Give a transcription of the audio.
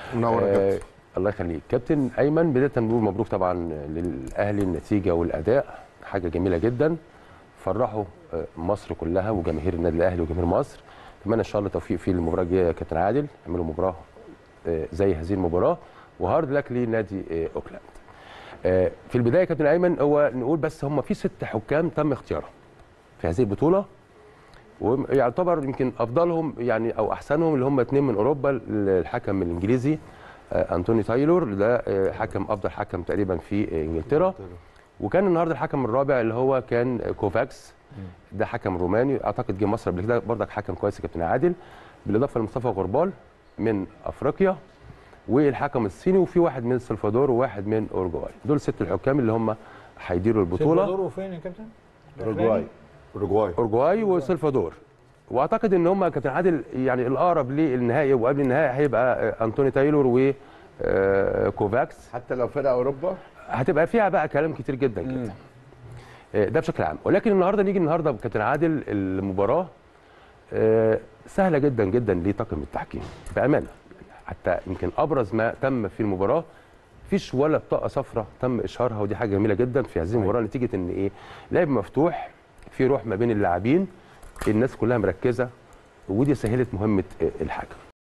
منور يا آه كابتن الله يخليك كابتن ايمن بدايه نقول مبروك طبعا للاهلي النتيجه والاداء حاجه جميله جدا فرحوا آه، مصر كلها وجماهير النادي الاهلي وجماهير مصر اتمنى ان شاء الله توفيق في المباراه الجايه يا كابتن عادل يعملوا مباراه آه، زي هذه المباراه وهارد لك لنادي آه، اوكلاند آه، في البدايه يا كابتن ايمن هو نقول بس هم في ست حكام تم اختيارهم في هذه البطوله ويعتبر يمكن افضلهم يعني او احسنهم اللي هم اثنين من اوروبا الحكم الانجليزي آه، انتوني تايلور ده آه، حكم افضل حكم تقريبا في آه، انجلترا وكان النهارده الحكم الرابع اللي هو كان كوفاكس ده حكم روماني اعتقد جه مصر قبل كده برضك حكم كويس يا كابتن عادل بالاضافه لمصطفى غربال من افريقيا والحكم الصيني وفي واحد من سلفادور وواحد من اورجواي دول ست الحكام اللي هم هيديروا البطوله دوره فين يا كابتن؟ اوروجواي اوروجواي اورجواي وسلفادور واعتقد ان هم كابتن عادل يعني الاقرب للنهائي وقبل النهائي هيبقى آه، انتوني تايلور و آه، كوفاكس حتى لو فرق اوروبا هتبقى فيها بقى كلام كتير جدا جدا آه، ده بشكل عام ولكن النهارده نيجي النهارده كابتن عادل المباراه آه، سهله جدا جدا لطاقم التحكيم بامانه حتى يمكن ابرز ما تم في المباراه مفيش ولا بطاقه صفراء تم اشهارها ودي حاجه جميله جدا في هذه المباراه نتيجه ان ايه لعب مفتوح في روح ما بين اللاعبين الناس كلها مركزه ودي سهلت مهمه آه، الحكم